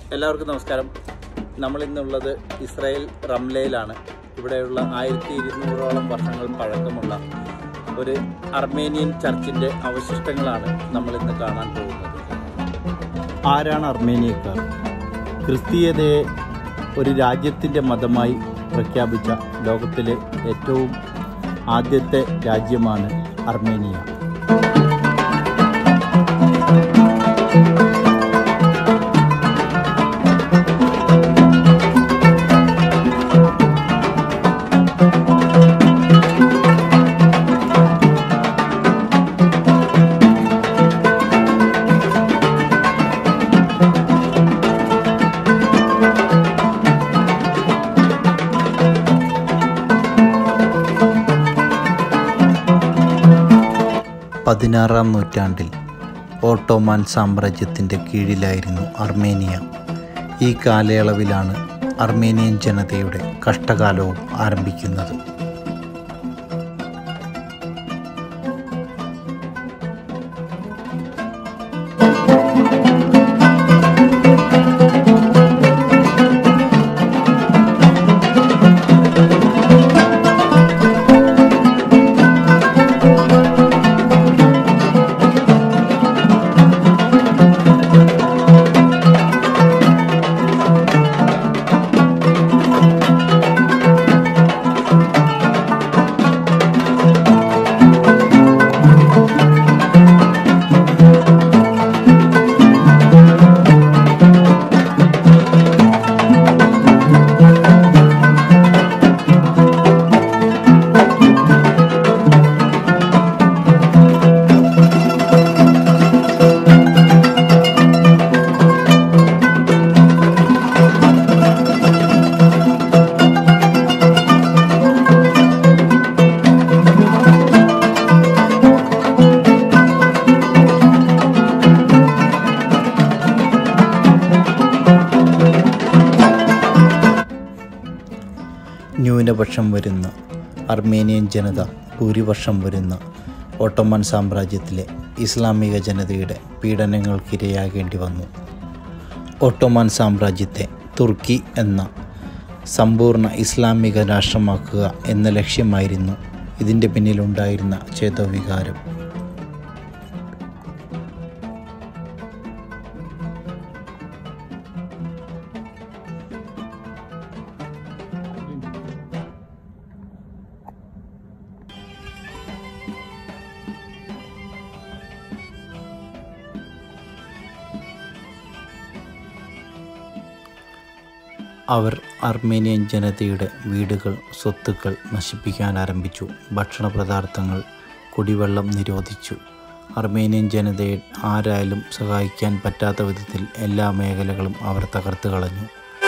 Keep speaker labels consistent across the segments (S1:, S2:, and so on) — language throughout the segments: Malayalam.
S1: എല്ലാവർക്കും നമസ്കാരം നമ്മൾ ഇന്നുള്ളത് ഇസ്രായേൽ റംലയിലാണ് ഇവിടെയുള്ള ആയിരത്തി ഇരുന്നൂറോളം വർഷങ്ങൾ പഴക്കമുള്ള ഒരു അർമേനിയൻ ചർച്ചിൻ്റെ അവശിഷ്ടങ്ങളാണ് നമ്മൾ ഇന്ന് കാണാൻ പോകുന്നത് ആരാണ് അർമേനിയക്കാർ ക്രിസ്തീയതയെ ഒരു രാജ്യത്തിൻ്റെ മതമായി പ്രഖ്യാപിച്ച ലോകത്തിലെ ഏറ്റവും ആദ്യത്തെ രാജ്യമാണ് അർമേനിയ
S2: പതിനാറാം നൂറ്റാണ്ടിൽ ഓട്ടോമാൻ സാമ്രാജ്യത്തിൻ്റെ കീഴിലായിരുന്നു അർമേനിയ ഈ കാലയളവിലാണ് അർമേനിയൻ ജനതയുടെ കഷ്ടകാലവും ആരംഭിക്കുന്നത് ന്യൂനപക്ഷം വരുന്ന അർമേനിയൻ ജനത ഭൂരിപക്ഷം വരുന്ന ഓട്ടോമൻ സാമ്രാജ്യത്തിലെ ഇസ്ലാമിക ജനതയുടെ പീഡനങ്ങൾക്കിരയാകേണ്ടി വന്നു ഓട്ടോമൻ സാമ്രാജ്യത്തെ തുർക്കി എന്ന സമ്പൂർണ്ണ ഇസ്ലാമിക രാഷ്ട്രമാക്കുക എന്ന ലക്ഷ്യമായിരുന്നു ഇതിൻ്റെ പിന്നിലുണ്ടായിരുന്ന ചേതോവികാരം അവർ അർമേനിയൻ ജനതയുടെ വീടുകൾ സ്വത്തുക്കൾ നശിപ്പിക്കാൻ ആരംഭിച്ചു ഭക്ഷണ പദാർത്ഥങ്ങൾ കുടിവെള്ളം നിരോധിച്ചു അർമേനിയൻ ജനതയെ ആരായാലും സഹായിക്കാൻ പറ്റാത്ത വിധത്തിൽ എല്ലാ മേഖലകളും അവർ തകർത്ത് കളഞ്ഞു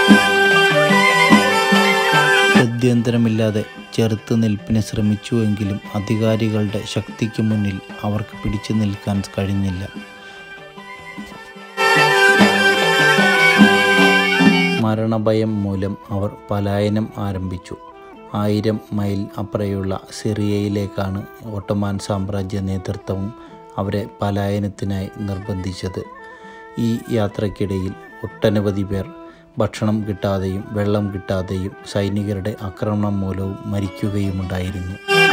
S2: ഗത്യന്തരമില്ലാതെ ചെറുത്തു നിൽപ്പിന് ശ്രമിച്ചുവെങ്കിലും അധികാരികളുടെ ശക്തിക്ക് മുന്നിൽ അവർക്ക് പിടിച്ചു നിൽക്കാൻ കഴിഞ്ഞില്ല മരണഭയം മൂലം അവർ പലായനം ആരംഭിച്ചു ആയിരം മൈൽ അപ്പുറയുള്ള സിറിയയിലേക്കാണ് ഓട്ടോമാൻ സാമ്രാജ്യ നേതൃത്വവും അവരെ പലായനത്തിനായി നിർബന്ധിച്ചത് ഈ യാത്രക്കിടയിൽ ഒട്ടനവധി പേർ ഭക്ഷണം കിട്ടാതെയും വെള്ളം കിട്ടാതെയും സൈനികരുടെ ആക്രമണം മൂലവും മരിക്കുകയുമുണ്ടായിരുന്നു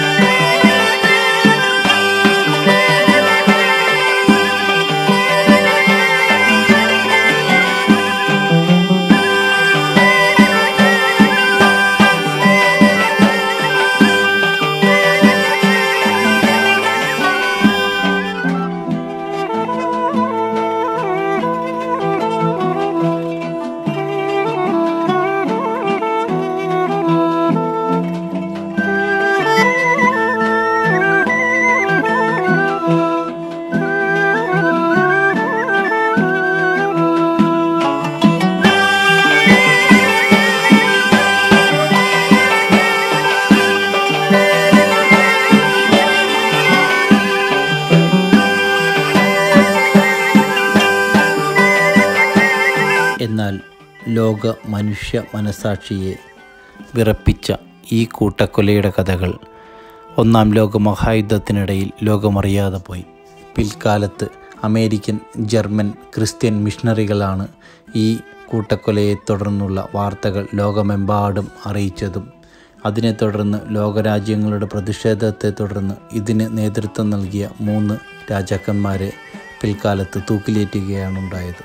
S2: എന്നാൽ ലോക മനുഷ്യ മനസാക്ഷിയെ വിറപ്പിച്ച ഈ കൂട്ടക്കൊലയുടെ കഥകൾ ഒന്നാം ലോക മഹായുദ്ധത്തിനിടയിൽ ലോകമറിയാതെ പോയി പിൽക്കാലത്ത് അമേരിക്കൻ ജർമ്മൻ ക്രിസ്ത്യൻ മിഷണറികളാണ് ഈ കൂട്ടക്കൊലയെ തുടർന്നുള്ള വാർത്തകൾ ലോകമെമ്പാടും അറിയിച്ചതും അതിനെ തുടർന്ന് ലോകരാജ്യങ്ങളുടെ പ്രതിഷേധത്തെ തുടർന്ന് ഇതിന് നേതൃത്വം നൽകിയ മൂന്ന് രാജാക്കന്മാരെ പിൽക്കാലത്ത് തൂക്കിലേറ്റുകയാണ് ഉണ്ടായത്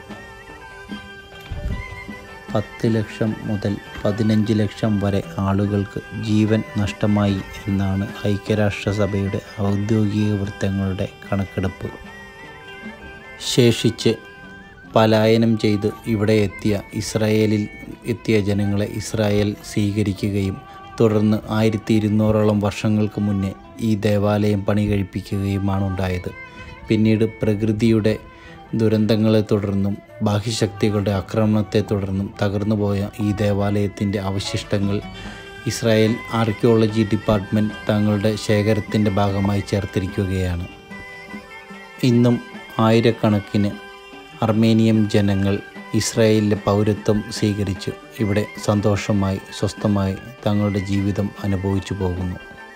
S2: പത്ത് ലക്ഷം മുതൽ പതിനഞ്ച് ലക്ഷം വരെ ആളുകൾക്ക് ജീവൻ നഷ്ടമായി എന്നാണ് ഐക്യരാഷ്ട്രസഭയുടെ ഔദ്യോഗിക വൃത്തങ്ങളുടെ കണക്കെടുപ്പ് ശേഷിച്ച് പലായനം ചെയ്ത് ഇവിടെ എത്തിയ ഇസ്രായേലിൽ എത്തിയ ജനങ്ങളെ ഇസ്രായേൽ സ്വീകരിക്കുകയും തുടർന്ന് ആയിരത്തി ഇരുന്നൂറോളം വർഷങ്ങൾക്ക് മുന്നേ ഈ ദേവാലയം പണി കഴിപ്പിക്കുകയുമാണ് ഉണ്ടായത് പിന്നീട് പ്രകൃതിയുടെ ദുരന്തങ്ങളെ തുടർന്നും ബാഹ്യശക്തികളുടെ ആക്രമണത്തെ തുടർന്നും തകർന്നുപോയ ഈ ദേവാലയത്തിൻ്റെ അവശിഷ്ടങ്ങൾ ഇസ്രായേൽ ആർക്കിയോളജി ഡിപ്പാർട്ട്മെൻറ്റ് തങ്ങളുടെ ശേഖരത്തിൻ്റെ ഭാഗമായി ചേർത്തിരിക്കുകയാണ് ഇന്നും ആയിരക്കണക്കിന് അർമേനിയൻ ജനങ്ങൾ ഇസ്രായേലിലെ പൗരത്വം സ്വീകരിച്ച് ഇവിടെ സന്തോഷമായി സ്വസ്ഥമായി തങ്ങളുടെ ജീവിതം അനുഭവിച്ചു പോകുന്നു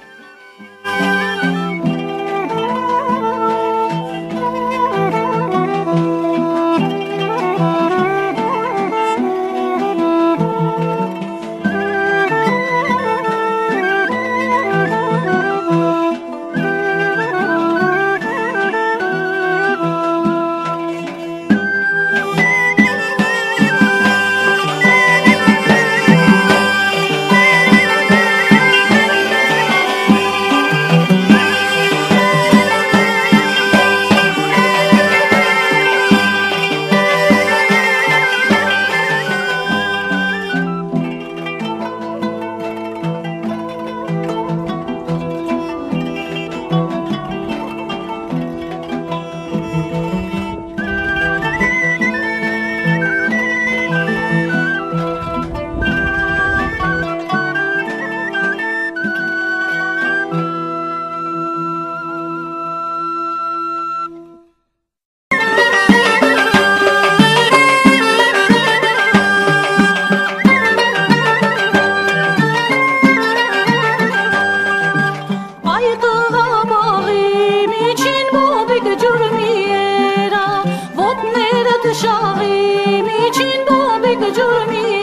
S3: Aydığa bağım için bu bir cürmiyera Vot nere dışağım için bu bir cürmiyera